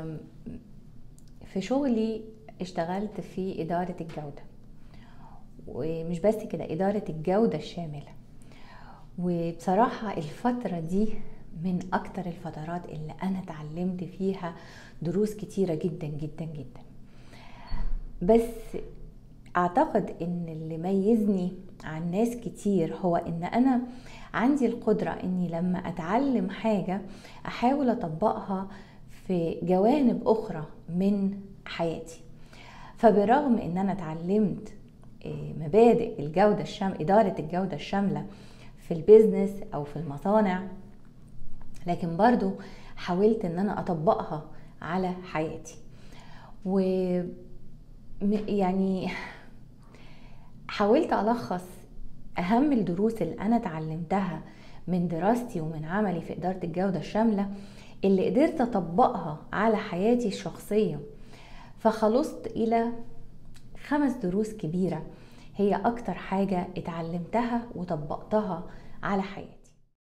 في شغلي اشتغلت في إدارة الجودة ومش بس كده إدارة الجودة الشاملة وبصراحة الفترة دي من أكتر الفترات اللي أنا اتعلمت فيها دروس كتيرة جدا جدا جدا بس أعتقد إن اللي ميزني عن ناس كتير هو إن أنا عندي القدرة إني لما أتعلم حاجة أحاول أطبقها في جوانب أخرى من حياتي فبرغم إن أنا اتعلمت مبادئ الجودة الشام إدارة الجودة الشاملة في البيزنس أو في المصانع لكن برضو حاولت إن أنا أطبقها على حياتي و يعني حاولت ألخص أهم الدروس اللي أنا اتعلمتها من دراستي ومن عملي في إدارة الجودة الشاملة اللي قدرت أطبقها على حياتي الشخصية فخلصت إلى خمس دروس كبيرة هي أكتر حاجة اتعلمتها وطبقتها على حياتي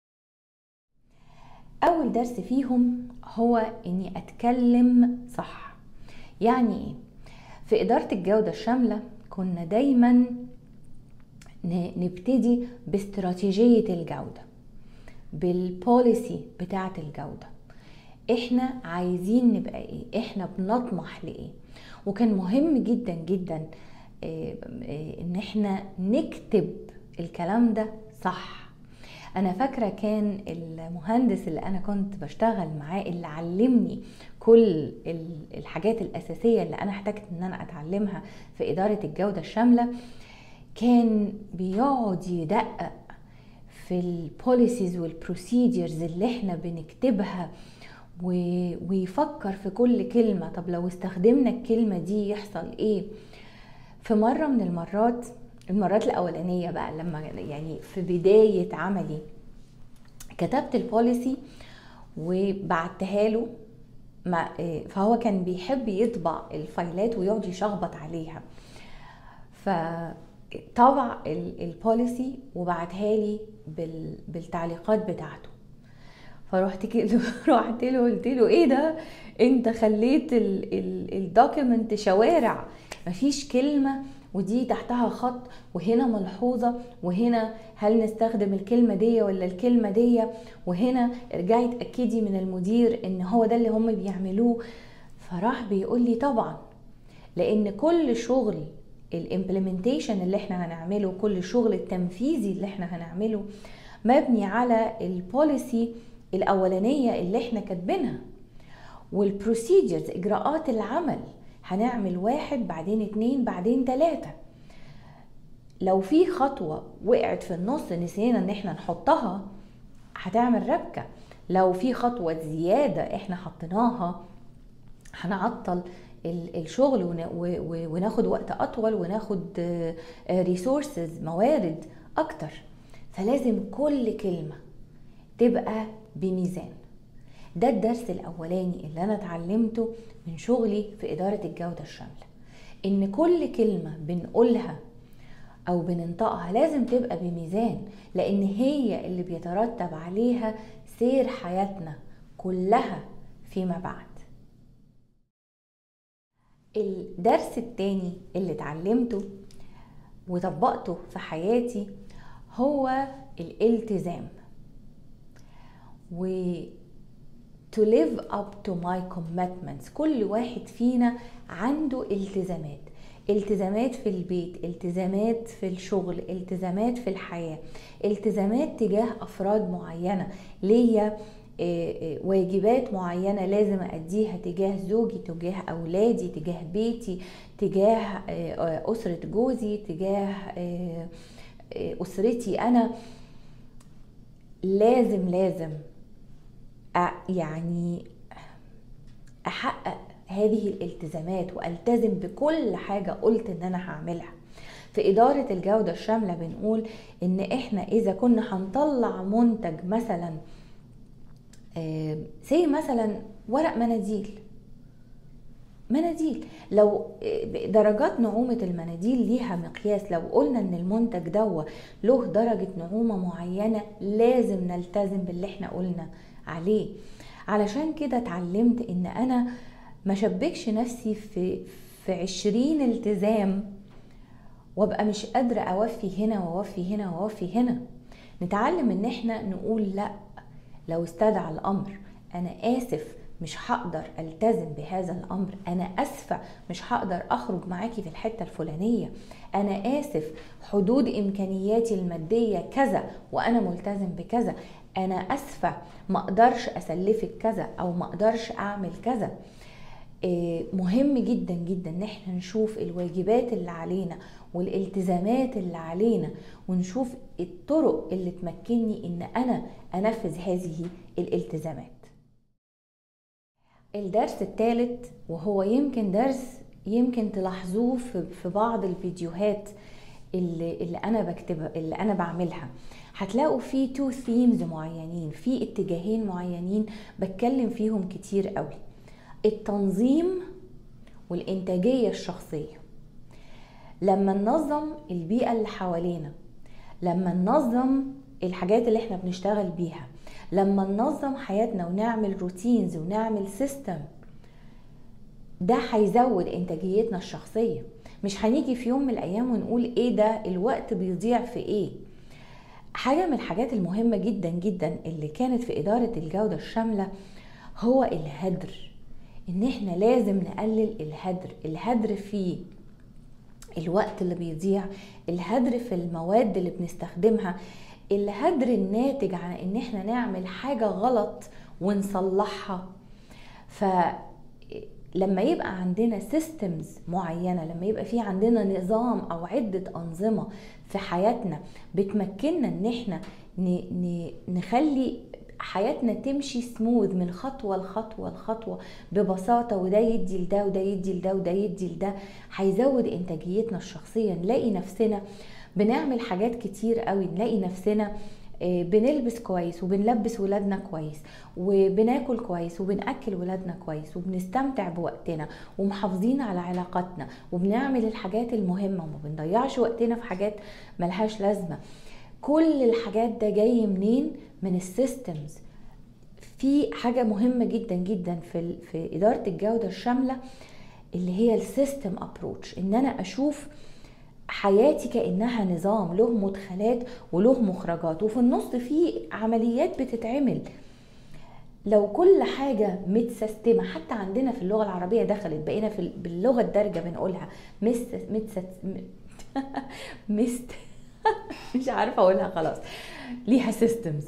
أول درس فيهم هو إني أتكلم صح يعني إيه؟ في إدارة الجودة الشاملة كنا دايما نبتدي باستراتيجية الجودة بالبوليسي بتاعة الجودة احنا عايزين نبقى ايه احنا بنطمح لايه وكان مهم جدا جدا ان احنا نكتب الكلام ده صح انا فاكره كان المهندس اللي انا كنت بشتغل معاه اللي علمني كل الحاجات الاساسيه اللي انا احتجت ان انا اتعلمها في اداره الجوده الشامله كان بيقعد يدقق في البوليسيز والبروسيدرز اللي احنا بنكتبها ويفكر في كل كلمه طب لو استخدمنا الكلمه دي يحصل ايه في مره من المرات المرات الاولانيه بقى لما يعني في بدايه عملي كتبت البوليسي وبعتها له فهو كان بيحب يطبع الفايلات ويقعد يشخبط عليها فطبع البوليسي وبعتها لي بالتعليقات بتاعته فرحت كده رحت له قلت له ايه ده انت خليت الدوكيمنت شوارع مفيش كلمه ودي تحتها خط وهنا ملحوظة وهنا هل نستخدم الكلمة دي ولا الكلمة دي وهنا ارجعي اتأكدي من المدير ان هو ده اللي هم بيعملوه فراح بيقول لي طبعا لان كل شغل الامبلمنتيشن اللي احنا هنعمله كل الشغل التنفيذي اللي احنا هنعمله مبني على البوليسي الاولانيه اللي احنا كاتبينها والبروسيجرز اجراءات العمل هنعمل واحد بعدين اتنين بعدين تلاتة لو في خطوة وقعت في النص نسينا ان احنا نحطها هتعمل ربكة لو في خطوة زيادة احنا حطيناها هنعطل الشغل وناخد وقت اطول وناخد ريسورسز موارد اكتر فلازم كل كلمة تبقى بميزان ده الدرس الاولاني اللي انا اتعلمته من شغلي في اداره الجوده الشامله ان كل كلمه بنقولها او بننطقها لازم تبقى بميزان لان هي اللي بيترتب عليها سير حياتنا كلها فيما بعد الدرس التاني اللي اتعلمته وطبقته في حياتي هو الالتزام و to live up to my commitments كل واحد فينا عنده التزامات التزامات في البيت التزامات في الشغل التزامات في الحياة التزامات تجاه أفراد معينة ليا واجبات معينة لازم أديها تجاه زوجي تجاه أولادي تجاه بيتي تجاه أسرة جوزي تجاه أسرتي أنا لازم لازم يعني احقق هذه الالتزامات والتزم بكل حاجه قلت ان انا هعملها في إدارة الجودة الشاملة بنقول إن إحنا إذا كنا هنطلع منتج مثلا زي مثلا ورق مناديل مناديل لو درجات نعومة المناديل ليها مقياس لو قلنا ان المنتج دوا له درجة نعومة معينة لازم نلتزم باللي احنا قلنا عليه علشان كده اتعلمت ان انا ما شبكش نفسي في في عشرين التزام وابقى مش قادرة اوفي هنا واوفي هنا واوفي هنا نتعلم ان احنا نقول لا لو استدعى الامر انا اسف مش هقدر التزم بهذا الامر انا اسفه مش هقدر اخرج معاكي في الحته الفلانيه انا اسف حدود امكانياتي الماديه كذا وانا ملتزم بكذا انا اسفه ما اقدرش اسلفك كذا او ما اقدرش اعمل كذا إيه، مهم جدا جدا ان احنا نشوف الواجبات اللي علينا والالتزامات اللي علينا ونشوف الطرق اللي تمكنني ان انا انفذ هذه الالتزامات الدرس الثالث وهو يمكن درس يمكن تلاحظوه في بعض الفيديوهات اللي, اللي انا بكتبها اللي انا بعملها هتلاقوا في تو ثيمز معينين في اتجاهين معينين بتكلم فيهم كتير قوي التنظيم والانتاجيه الشخصيه لما ننظم البيئه اللي حوالينا لما ننظم الحاجات اللي احنا بنشتغل بيها لما ننظم حياتنا ونعمل روتينز ونعمل سيستم ده هيزود انتاجيتنا الشخصيه مش هنيجي في يوم من الايام ونقول ايه ده الوقت بيضيع في ايه حاجه من الحاجات المهمه جدا جدا اللي كانت في اداره الجوده الشامله هو الهدر ان احنا لازم نقلل الهدر الهدر في الوقت اللي بيضيع الهدر في المواد اللي بنستخدمها الهدر الناتج عن ان احنا نعمل حاجة غلط ونصلحها فلما يبقى عندنا سيستمز معينة لما يبقى في عندنا نظام او عدة انظمة في حياتنا بتمكننا ان احنا نخلي حياتنا تمشي سموذ من خطوه لخطوه لخطوه ببساطه وده يدي لده وده يدي لده وده يدي لده هيزود انتاجيتنا الشخصيه نلاقي نفسنا بنعمل حاجات كتير قوي نلاقي نفسنا آه، بنلبس كويس وبنلبس ولادنا كويس وبناكل كويس وبنأكل ولادنا كويس وبنستمتع بوقتنا ومحافظين على علاقاتنا وبنعمل الحاجات المهمة وما بنضيعش وقتنا في حاجات ملهاش لازمة كل الحاجات ده جاي منين من السيستمز في حاجة مهمة جدا جدا في, في إدارة الجودة الشاملة اللي هي السيستم ابروتش ان انا اشوف حياتي كانها نظام له مدخلات وله مخرجات وفي النص في عمليات بتتعمل لو كل حاجة متسستمة حتى عندنا في اللغة العربية دخلت بقينا في باللغة الدارجة بنقولها مست مست مست مش عارفة اقولها خلاص ليها سيستمز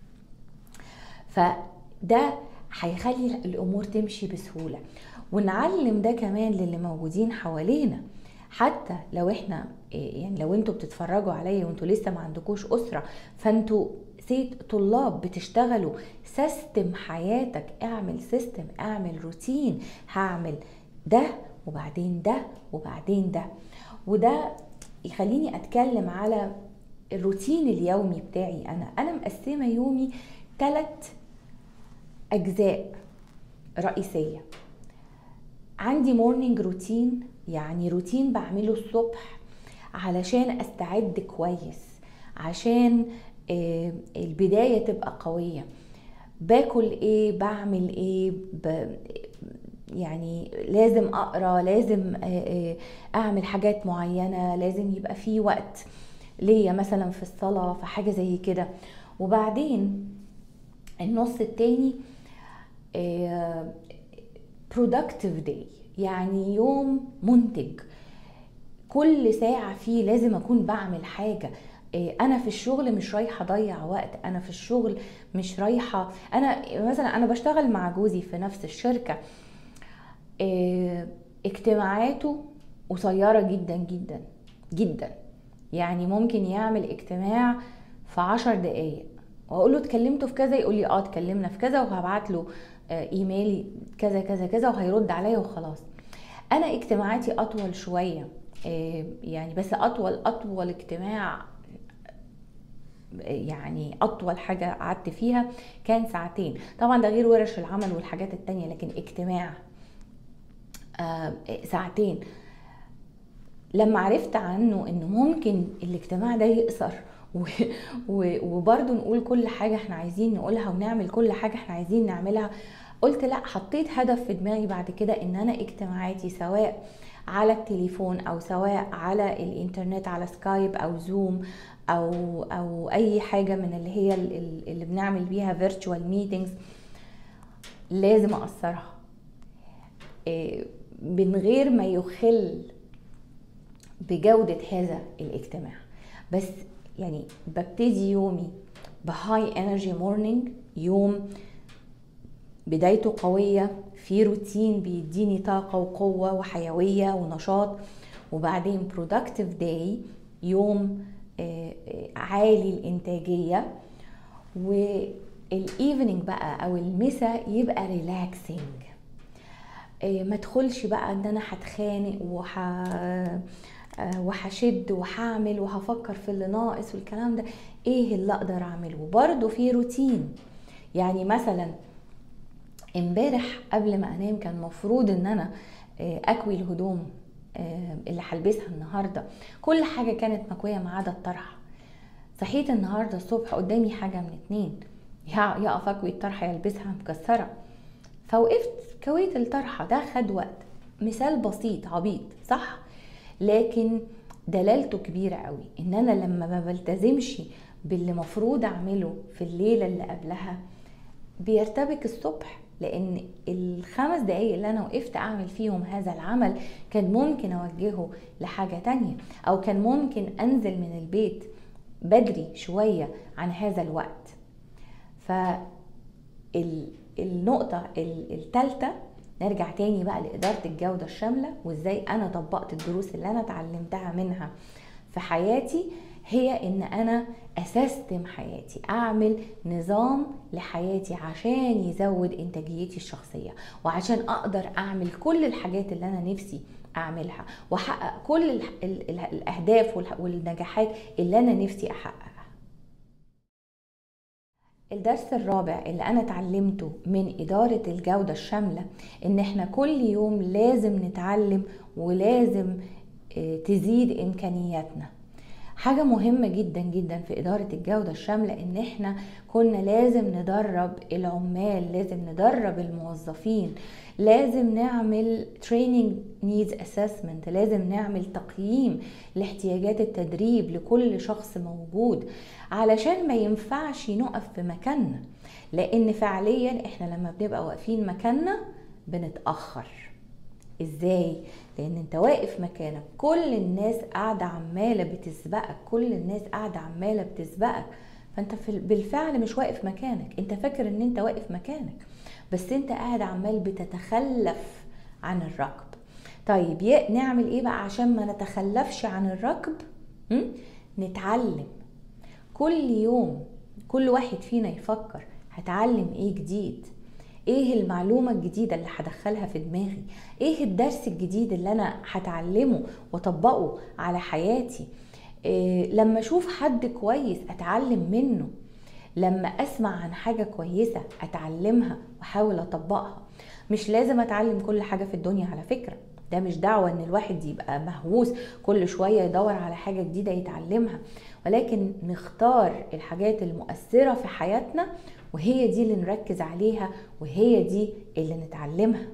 فده هيخلي الامور تمشي بسهولة ونعلم ده كمان للي موجودين حوالينا حتى لو احنا يعني لو انتوا بتتفرجوا عليا وانتوا لسه ما عندكوش اسره فانتوا سيد طلاب بتشتغلوا سيستم حياتك اعمل سيستم اعمل روتين هعمل ده وبعدين ده وبعدين ده وده يخليني اتكلم على الروتين اليومي بتاعي انا انا مقسمه يومي ثلاث اجزاء رئيسيه عندي مورنينج روتين يعني روتين بعمله الصبح علشان استعد كويس عشان آه، البدايه تبقى قويه باكل ايه بعمل ايه ب... يعني لازم اقرا لازم آه، آه، اعمل حاجات معينه لازم يبقى في وقت ليا مثلا في الصلاه في حاجه زي كده وبعدين النص التاني productive day يعني يوم منتج كل ساعة فيه لازم أكون بعمل حاجة إيه، انا في الشغل مش رايحه اضيع وقت انا في الشغل مش رايحه انا مثلا انا بشتغل مع جوزي في نفس الشركه إيه، اجتماعاته قصيره جدا جدا جدا يعني ممكن يعمل اجتماع في عشر دقايق واقول له اتكلمتوا في كذا يقول لي اه اتكلمنا في كذا وهبعت له آه، ايميلي كذا كذا كذا وهيرد عليا وخلاص انا اجتماعاتي اطول شويه آه، يعني بس اطول اطول اجتماع يعني اطول حاجه قعدت فيها كان ساعتين طبعا ده غير ورش العمل والحاجات التانية لكن اجتماع آه، ساعتين لما عرفت عنه انه ممكن الاجتماع ده يقصر وبرضه نقول كل حاجه احنا عايزين نقولها ونعمل كل حاجه احنا عايزين نعملها قلت لا حطيت هدف في دماغي بعد كده ان انا اجتماعاتي سواء على التليفون او سواء على الانترنت على سكايب او زوم او او اي حاجه من اللي هي اللي بنعمل بيها فيرتشوال ميتينجز لازم اقصرها إيه، من غير ما يخل بجودة هذا الاجتماع بس يعني ببتدي يومي بهاي انرجي مورنينج يوم بدايته قوية في روتين بيديني طاقة وقوة وحيوية ونشاط وبعدين productive day يوم آه، آه، عالي الانتاجية والايفنينج بقى او المساء يبقى ريلاكسنج آه، ما ادخلش بقى ان انا هتخانق وح وهشد وهعمل وهفكر في اللي ناقص والكلام ده ايه اللي اقدر اعمله برضه في روتين يعني مثلا امبارح قبل ما انام كان مفروض ان انا آه، اكوي الهدوم آه، اللي هلبسها النهارده كل حاجه كانت مكويه ما عدا الطرحه صحيت النهارده الصبح قدامي حاجه من اتنين يا اقف اكوي الطرحه يلبسها مكسره فوقفت كويت الطرحه ده خد وقت مثال بسيط عبيط صح لكن دلالته كبيره قوي ان انا لما ما بلتزمش باللي مفروض اعمله في الليله اللي قبلها بيرتبك الصبح لان الخمس دقايق اللي انا وقفت اعمل فيهم هذا العمل كان ممكن اوجهه لحاجة تانية او كان ممكن انزل من البيت بدري شوية عن هذا الوقت فالنقطة الثالثة نرجع تاني بقى لإدارة الجودة الشاملة وإزاي أنا طبقت الدروس اللي أنا اتعلمتها منها في حياتي هي ان انا اسستم حياتي اعمل نظام لحياتي عشان يزود انتاجيتي الشخصيه وعشان اقدر اعمل كل الحاجات اللي انا نفسي اعملها واحقق كل الاهداف والنجاحات اللي انا نفسي احققها الدرس الرابع اللي انا اتعلمته من اداره الجوده الشامله ان احنا كل يوم لازم نتعلم ولازم آه، تزيد امكانياتنا حاجة مهمة جدا جدا في إدارة الجودة الشاملة إن إحنا كنا لازم ندرب العمال لازم ندرب الموظفين لازم نعمل training needs assessment لازم نعمل تقييم لاحتياجات التدريب لكل شخص موجود علشان ما ينفعش نقف في مكاننا لأن فعليا إحنا لما بنبقى واقفين مكاننا بنتأخر ازاي لان انت واقف مكانك كل الناس قاعده عماله بتسبقك كل الناس قاعده عماله بتسبقك فانت بالفعل مش واقف مكانك انت فاكر ان انت واقف مكانك بس انت قاعد عمال بتتخلف عن الركب طيب نعمل ايه بقى عشان ما نتخلفش عن الركب نتعلم كل يوم كل واحد فينا يفكر هتعلم ايه جديد ايه المعلومه الجديده اللي هدخلها في دماغي ايه الدرس الجديد اللي انا هتعلمه واطبقه على حياتي إيه لما اشوف حد كويس اتعلم منه لما اسمع عن حاجه كويسه اتعلمها واحاول اطبقها مش لازم اتعلم كل حاجه في الدنيا على فكره ده مش دعوه ان الواحد يبقى مهووس كل شويه يدور على حاجه جديده يتعلمها ولكن نختار الحاجات المؤثره في حياتنا وهي دي اللي نركز عليها وهي دي اللي نتعلمها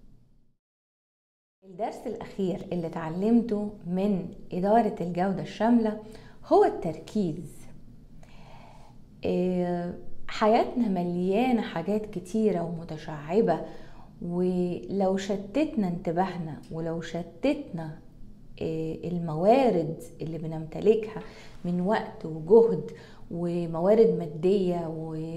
الدرس الأخير اللي اتعلمته من إدارة الجودة الشاملة هو التركيز آه، حياتنا مليانة حاجات كتيرة ومتشعبة ولو شتتنا انتباهنا ولو شتتنا آه، الموارد اللي بنمتلكها من وقت وجهد وموارد مادية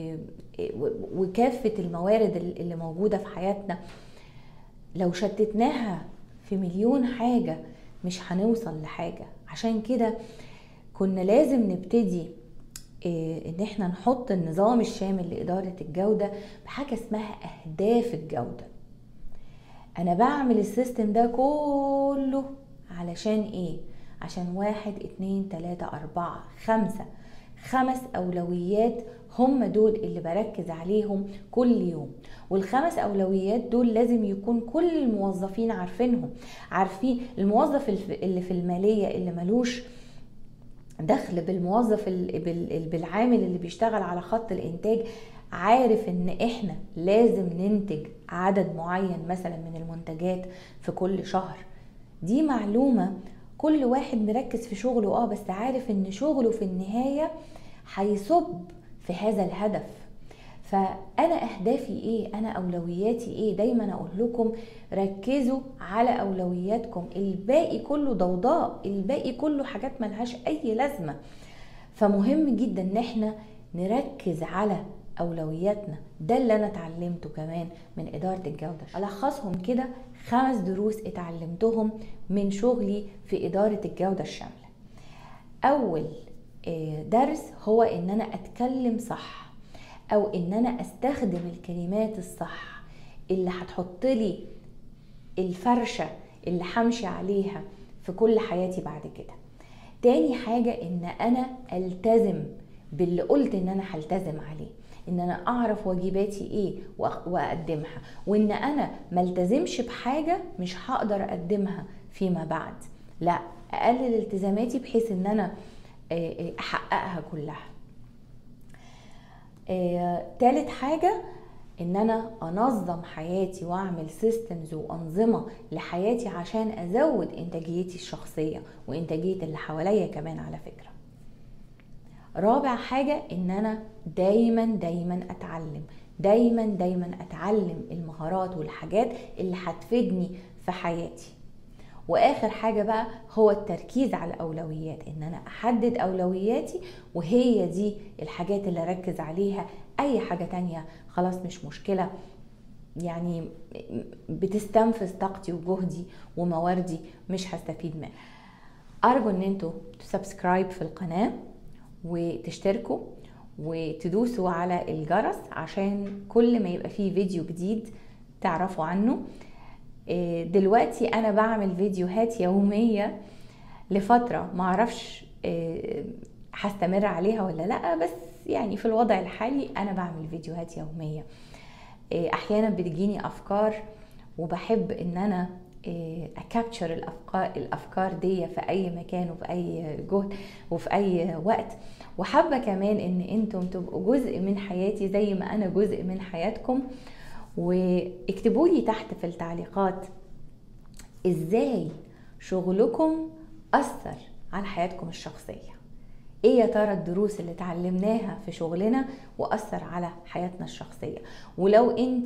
وكافة الموارد اللي موجودة في حياتنا لو شتتناها في مليون حاجة مش هنوصل لحاجة عشان كده كنا لازم نبتدي آه، ان احنا نحط النظام الشامل لإدارة الجودة بحاجة اسمها أهداف الجودة أنا بعمل السيستم ده كله علشان ايه عشان واحد اتنين تلاتة اربعة خمسة خمس اولويات هم دول اللي بركز عليهم كل يوم والخمس اولويات دول لازم يكون كل الموظفين عارفينهم عارفين الموظف اللي في الماليه اللي ملوش دخل بالموظف بالعامل اللي بيشتغل على خط الانتاج عارف ان احنا لازم ننتج عدد معين مثلا من المنتجات في كل شهر دي معلومة كل واحد مركز في شغله اه بس عارف ان شغله في النهاية هيصب في هذا الهدف فانا اهدافي ايه انا اولوياتي ايه دايما اقول لكم ركزوا على اولوياتكم الباقي كله ضوضاء الباقي كله حاجات ملهاش اي لازمه فمهم جدا ان احنا نركز على اولوياتنا ده اللي انا اتعلمته كمان من اداره الجوده الخصهم كده خمس دروس اتعلمتهم من شغلي في اداره الجوده الشامله اول درس هو ان انا اتكلم صح او ان انا استخدم الكلمات الصح اللي هتحط لي الفرشه اللي همشي عليها في كل حياتي بعد كده تاني حاجه ان انا التزم باللي قلت ان انا هلتزم عليه ان انا اعرف واجباتي ايه واقدمها وان انا ملتزمش بحاجه مش هقدر اقدمها فيما بعد لا اقلل التزاماتي بحيث ان انا احققها كلها تالت حاجة ان انا انظم حياتي واعمل سيستمز وانظمة لحياتي عشان ازود انتاجيتي الشخصية وانتاجية اللي حواليا كمان على فكرة رابع حاجة ان انا دايما دايما اتعلم دايما دايما اتعلم المهارات والحاجات اللي هتفيدني في حياتي واخر حاجه بقى هو التركيز على الاولويات ان انا احدد اولوياتي وهي دي الحاجات اللي اركز عليها اي حاجه تانية خلاص مش مشكله يعني بتستنفذ طاقتي وجهدي ومواردي مش هستفيد منها ارجو ان انتوا تسبسكرايب في القناه وتشتركوا وتدوسوا على الجرس عشان كل ما يبقى فيه فيديو جديد تعرفوا عنه دلوقتي انا بعمل فيديوهات يوميه لفتره معرفش هستمر عليها ولا لا بس يعني في الوضع الحالي انا بعمل فيديوهات يوميه احيانا بتجيني افكار وبحب ان انا اكابتشر الافكار الافكار دي في اي مكان وفي اي جهد وفي اي وقت وحابه كمان ان انتم تبقوا جزء من حياتي زي ما انا جزء من حياتكم واكتبوا لي تحت في التعليقات ازاي شغلكم اثر على حياتكم الشخصيه ايه يا ترى الدروس اللي اتعلمناها في شغلنا واثر على حياتنا الشخصيه ولو انت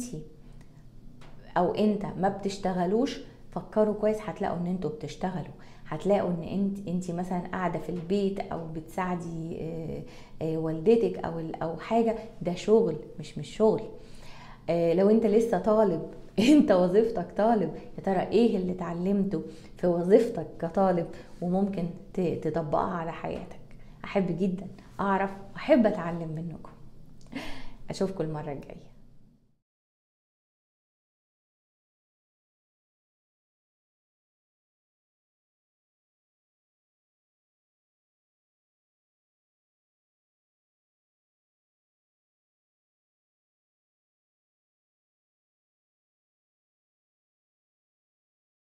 او انت ما بتشتغلوش فكروا كويس هتلاقوا ان انتوا بتشتغلوا هتلاقوا ان انت انت مثلا قاعده في البيت او بتساعدي والدتك او او حاجه ده شغل مش مش شغل لو انت لسه طالب انت وظيفتك طالب يا ترى ايه اللي اتعلمته في وظيفتك كطالب وممكن تطبقها على حياتك احب جدا اعرف واحب اتعلم منكم اشوفكم المره الجايه